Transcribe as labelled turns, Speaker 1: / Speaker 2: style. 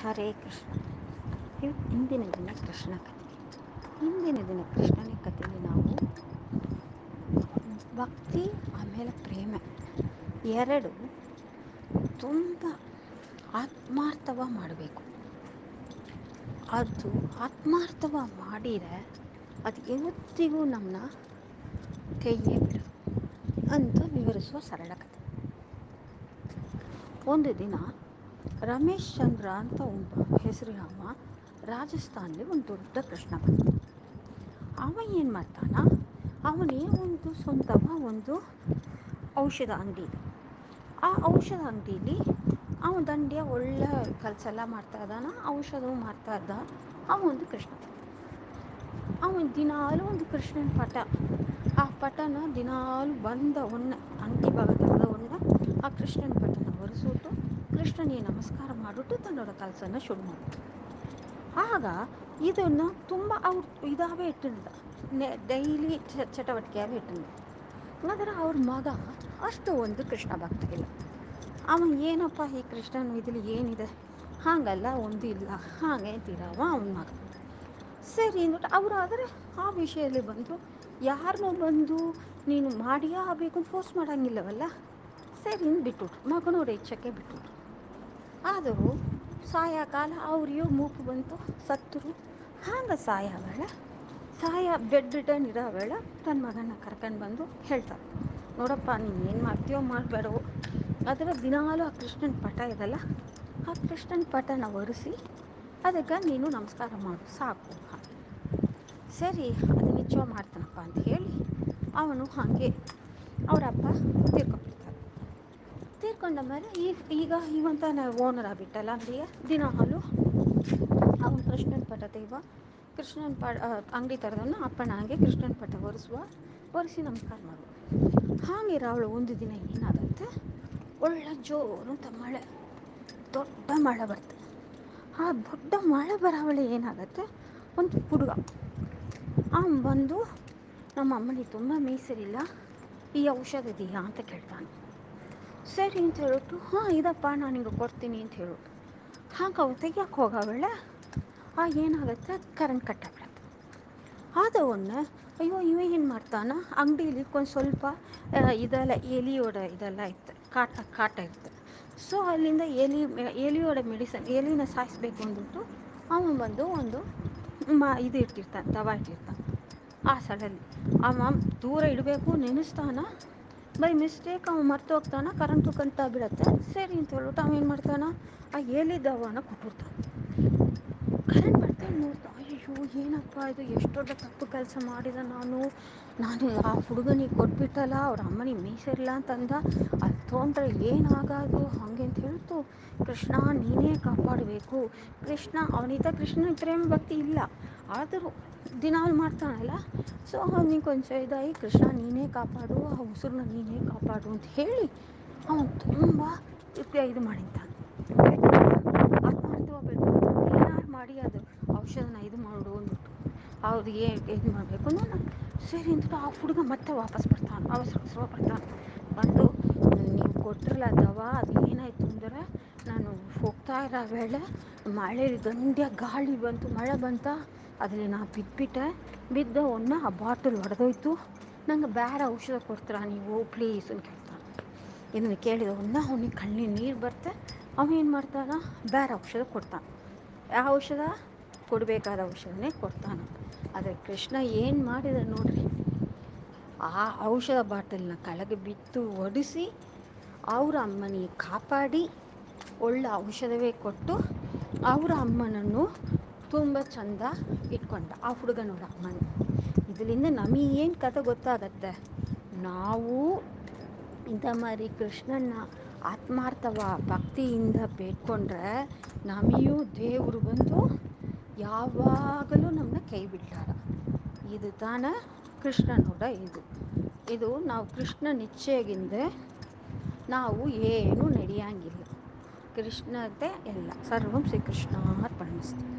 Speaker 1: ಹರೇ ಕೃಷ್ಣ ಇವ್- ಇಂದಿನ ದಿನ ಕೃಷ್ಣ ಕಥೆ ಇಂದಿನ ದಿನ ಕೃಷ್ಣನ ಕಥೆಯಲ್ಲಿ ನಾವು ಭಕ್ತಿ ಆಮೇಲೆ ಪ್ರೇಮ ಎರಡು ತುಂಬ ಆತ್ಮಾರ್ಥವ ಮಾಡಬೇಕು ಅದು ಆತ್ಮಾರ್ಥವ ಮಾಡಿದರೆ ಅದು ಯಾವತ್ತಿಗೂ ನಮ್ಮನ್ನ ಕೈಯೇ ಬಿಡದು ಅಂತ ವಿವರಿಸುವ ಸರಳ ಕಥೆ ಒಂದು ದಿನ ರಮೇಶ್ ಚಂದ್ರ ಅಂತ ಒಬ್ಬ ಹೆಸರಿನವ ರಾಜಸ್ಥಾನಲ್ಲಿ ಒಂದು ದೊಡ್ಡ ಕೃಷ್ಣ ಭಕ್ತ ಅವ ಏನು ಮಾಡ್ತಾನ ಅವನೇ ಒಂದು ಸ್ವಂತವ ಒಂದು ಔಷಧ ಅಂಗಡಿ ಇದೆ ಆ ಔಷಧ ಅಂಗಡಿಲಿ ಅವ ದಂಡಿಯ ಒಳ್ಳೆ ಕೆಲಸ ಎಲ್ಲ ಮಾಡ್ತಾ ಇದ್ದಾನ ಔಷಧವು ಮಾರ್ತಾ ಇದ್ದ ಅವ ಒಂದು ಕೃಷ್ಣ ಭಕ್ತ ಅವನು ದಿನಾಲು ಒಂದು ಕೃಷ್ಣನ ಪಟ ಆ ಪಟನ ದಿನಾಲು ಬಂದ ಒಣ್ಣ ಅಂಗಡಿ ಭಾಗ ತೆಗೆದ ಒಣ್ಣ ಆ ಕೃಷ್ಣನ ಪಟನ ಒರೆಸ್ಬಿಟ್ಟು ಕೃಷ್ಣನಿಗೆ ನಮಸ್ಕಾರ ಮಾಡಿಬಿಟ್ಟು ತನ್ನೋட ಕೆಲಸನ ಶುರು ಮಾಡಿಬಿಟ್ಟು ಆಗ ಇದನ್ನು ತುಂಬ ಅವ್ರು ಇದಾಗೇ ಇಟ್ಟಿದ್ದ ಡೈಲಿ ಚಟವಟಿಕೆಯಾಗಿ ಇಟ್ಟಿದ್ದ ಆದರೆ ಅವ್ರ ಮಗ ಅಷ್ಟು ಒಂದು ಕೃಷ್ಣ ಭಕ್ತ ಇಲ್ಲ ಅವನು ಏನಪ್ಪ ಈ ಕೃಷ್ಣನ ಇದ್ರಲ್ಲಿ ಏನಿದೆ ಹಾಗಲ್ಲ ಒಂದು ಇಲ್ಲ ಹಾಗೆ ಅಂತಿರವ ಅವನ ಮಗ ಸರಿ ಅಂದ್ಬಿಟ್ಟು ಅವರು ಆದರೆ ಆ ವಿಷಯದಲ್ಲಿ ಬಂದು ಯಾರನ್ನೋ ಬಂದು ನೀನು ಮಾಡಿಯೇ ಆಗಬೇಕು ಅಂತ ಫೋರ್ಸ್ ಮಾಡೋಂಗಿಲ್ಲವಲ್ಲ ಸರಿ ಅಂತ ಬಿಟ್ಬಿಟ್ರು ಮಗನೋட ಇಚ್ಛಕ್ಕೆ ಬಿಟ್ಬಿಟ್ರು ಆದರೂ ಸಾಯಂಕಾಲ ಅವ್ರಿಗೂ ಮೂಪು ಬಂತು ಸತ್ತರು ಹಾಗೆ ಸಾಯ ವೇಳೆ ಸಾಯ ಬೆಡ್ ರಿಟರ್ನ್ ಇರೋ ವೇಳೆ ತನ್ನ ಮಗನ ಕರ್ಕೊಂಡು ಬಂದು ಹೇಳ್ತಾರೆ ನೋಡಪ್ಪ ನೀನು ಏನು ಮಾಡ್ತೀಯೋ ಮಾಡಬೇಡವೋ ಆದರೆ ದಿನಾಲೂ ಆ ಕೃಷ್ಣನ ಪಟ ಇದೆಲ್ಲ ಆ ಕೃಷ್ಣನ ಪಟನ ಒರೆಸಿ ಅದಕ್ಕೆ ನೀನು ನಮಸ್ಕಾರ ಮಾಡು ಸಾಕು ಹಾಗೆ ಸರಿ ಅದು ನಿಜ ಮಾಡ್ತಾನಪ್ಪ ಅಂತ ಹೇಳಿ ಅವನು ಹಾಗೆ ಅವರಪ್ಪ ತೀರ್ಕೊಂಡ್ಬಿಡ್ತಾರೆ ತೀರ್ಕೊಂಡ ಮೇಲೆ ಈ ಈಗ ಇವಂತ ಓನರ್ ಆಗಿಬಿಟ್ಟಲ್ಲ ಅಂಗಡಿಯ ದಿನ ಹಾಲು ಅವನು ಕೃಷ್ಣನ ಪಟ ತೆಗೆವ ಕೃಷ್ಣನ ಪ ಅಂಗಡಿ ಥರದನ್ನು ಅಪ್ಪನ ಹಾಗೆ ಕೃಷ್ಣನ ಪಟ ಒರೆಸುವ ಒರೆಸಿ ನಮಸ್ಕಾರ ಮಾಡುವ ಹಾಗಿರೋ ಅವಳು ಒಂದು ದಿನ ಏನಾಗುತ್ತೆ ಒಳ್ಳೆ ಜೋರು ಅಂತ ಮಳೆ ದೊಡ್ಡ ಮಳೆ ಬರ್ತದೆ ಆ ದೊಡ್ಡ ಮಳೆ ಬರೋವಳೆ ಏನಾಗುತ್ತೆ ಒಂದು ಹುಡುಗ ಅವನು ಬಂದು ನಮ್ಮ ಅಮ್ಮನಿಗೆ ತುಂಬ ಮೀಸರಿಲ್ಲ ಈ ಔಷಧ ಇದೆಯಾ ಅಂತ ಕೇಳ್ತಾನೆ ಸರಿ ಅಂತ ಹೇಳ್ಬಿಟ್ಟು ಹಾಂ ಇದಪ್ಪ ನಾನು ನಿಂಗೆ ಕೊಡ್ತೀನಿ ಅಂತ ಹೇಳ್ಬಿಟ್ಟು ಹಾಗೆ ಅವ ತೆಗಿಯೋಕೆ ಹೋಗೋವೇಳೆ ಆ ಏನಾಗುತ್ತೆ ಕರೆಂಟ್ ಕಟ್ಟಾಗ್ಬಿಡುತ್ತೆ ಆದವನ್ನ ಅಯ್ಯೋ ಇವ ಏನು ಮಾಡ್ತಾನ ಅಂಗಡೀಲಿ ಒಂದು ಸ್ವಲ್ಪ ಆ, ಇದೆಲ್ಲ ಎಲಿಯೋಡ ಇದೆಲ್ಲ ಇತ್ತು ಕಾಟ ಕಾಟ ಇರುತ್ತೆ ಸೊ ಅಲ್ಲಿಂದ ಎಲಿ ಎಲಿಯೋಡ ಮೆಡಿಸನ್ ಎಲಿನ ಸಾಯಿಸ್ಬೇಕು ಅಂದ್ಬಿಟ್ಟು ಅವನು ಬಂದು ಒಂದು ಮಾ ಇದು ಇಟ್ಟಿರ್ತಾನೆ ದವ ಇಟ್ಟಿರ್ತಾನೆ ಆ ಸಡಲ್ಲಿ ಅವ ದೂರ ಇಡಬೇಕು ನೆನೆಸ್ತಾನ ಬೈ ಮಿಸ್ಟೇಕ್ ಅವ ಮರ್ತೋಗ್ತಾನ ಕರೆಂಟು ಕಂತ ಬಿಡತ್ತೆ ಸರಿ ಅಂತ ಹೇಳ್ಬಿಟ್ಟು ಅವ ಏನು ಮಾಡ್ತಾನ ಆ ಎಲಿ ದವನ ಕೊಟ್ಬಿಡ್ತಾನೆ ಕರೆಂಟ್ ಬರ್ತಾ ನೋಡ್ತಾ ಅಯ್ಯೋ ಏನಪ್ಪ ಇದು ಎಷ್ಟು ದೊಡ್ಡ ತಪ್ಪು ಕೆಲಸ ಮಾಡಿದ ನಾನು ನಾನು ಆ ಹುಡುಗನಿಗೆ ಕೊಟ್ಬಿಟ್ಟಲ್ಲ ಅವ್ರ ಅಮ್ಮನಿಗೆ ಮೀಸರಿಲ್ಲ ಅಂತಂದ ಅಲ್ಲಿ ತೊಗೊಂಡ್ರೆ ಏನಾಗೋದು ಹಾಗೆ ಅಂತ ಹೇಳ್ತು ಕೃಷ್ಣ ನೀನೇ ಕಾಪಾಡಬೇಕು ಕೃಷ್ಣ ಅವನಿತ ಕೃಷ್ಣನ ಪ್ರೇಮ ಭಕ್ತಿ ಇಲ್ಲ ಆದರೂ ದಿನಾಲು ಮಾಡ್ತಾನಲ್ಲ ಸೊ ಅವನಿಗೆ ಕೊಂಚ ಇದಾಗಿ ಕೃಷ್ಣ ನೀನೇ ಕಾಪಾಡು ಆ ಉಸಿರನ್ನ ನೀನೇ ಕಾಪಾಡು ಅಂತ ಹೇಳಿ ಅವನು ತುಂಬ ಇದು ಮಾಡಿದ್ದಾನೆ ಆತ್ಮಾರ್ಥವಾಗಿ ಬೇಡ್ಕೊಂಡು ಏನಾರು ಮಾಡಿ ಅದು ಔಷಧನ ಇದು ಮಾಡು ಅಂದ್ಬಿಟ್ಟು ಅವ್ರು ಏ ಇದು ಮಾಡಬೇಕು ನಾನು ಸರಿ ಅಂದ್ಬಿಟ್ಟು ಆ ಹುಡುಗ ಮತ್ತೆ ವಾಪಸ್ ಬರ್ತಾನೆ ಅವಸರ ಅವಸರ ಬರ್ತಾನೆ ಬಂದು ನೀವು ಕೊಟ್ಟಿರಲ್ಲ ದವಾ ಅದು ಏನಾಯಿತು ಅಂದರೆ ನಾನು ಹೋಗ್ತಾ ಇರೋ ವೇಳೆ ಮಳೇಲಿ ಗಂಡ್ಯ ಗಾಳಿ ಬಂತು ಮಳೆ ಬಂತ ಅದರಲ್ಲಿ ನಾ ಬಿದ್ದುಬಿಟ್ಟೆ ಬಿದ್ದವನ್ನ ಆ ಬಾಟಲ್ ಒಡೆದೋಯ್ತು ನಂಗೆ ಬೇರೆ ಔಷಧ ಕೊಡ್ತೀರಾ ನೀವು ಪ್ಲೀಸ್ ಅಂತ ಕೇಳ್ತಾನೆ ಇದನ್ನು ಕೇಳಿದವನ್ನ ಅವನಿಗೆ ಕಣ್ಣಿನ ನೀರು ಬರ್ತೆ ಅವ ಏನು ಮಾಡ್ತಾನ ಬೇರೆ ಔಷಧ ಕೊಡ್ತಾನೆ ಯಾವ ಔಷಧ ಕೊಡಬೇಕಾದ ಔಷಧನೇ ಕೊಡ್ತಾನೆ ಆದರೆ ಕೃಷ್ಣ ಏನು ಮಾಡಿದ ನೋಡ್ರಿ ಆ ಔಷಧ ಬಾಟಲ್ನ ಕೆಳಗೆ ಬಿತ್ತು ಒಡಿಸಿ ಅವರ ಅಮ್ಮನಿಗೆ ಕಾಪಾಡಿ ಒಳ್ಳೆ ಔಷಧವೇ ಕೊಟ್ಟು ಅವರ ಅಮ್ಮನನ್ನು ತುಂಬ ಚಂದ ಇಟ್ಕೊಂಡ ಆ ಹುಡುಗನೋಡ ಅಮ್ಮನ ಇದರಿಂದ ನಮಗೇನು ಕತೆ ಗೊತ್ತಾಗತ್ತೆ ನಾವು ಇಂಥ ಮಾರಿ ಕೃಷ್ಣನ ಆತ್ಮಾರ್ಥವ ಭಕ್ತಿಯಿಂದ ಬೇಡ್ಕೊಂಡ್ರೆ ನಮಗೂ ದೇವರು ಬಂದು ಯಾವಾಗಲೂ ನಮ್ಮನ್ನ ಕೈ ಬಿಡ್ಲಾರ ಇದು ತಾನ ಕೃಷ್ಣನೋಡ ಇದು ಇದು ನಾವು ಕೃಷ್ಣ ನಿಶ್ಚಯಗಿಂದೆ ನಾವು ಏನೂ ನಡೆಯಂಗಿಲ್ಲ ಕೃಷ್ಣತೆ ಎಲ್ಲ ಸರ್ವಂ ಶ್ರೀ ಕೃಷ್ಣ ಅರ್ಪಣಮಸ್ತು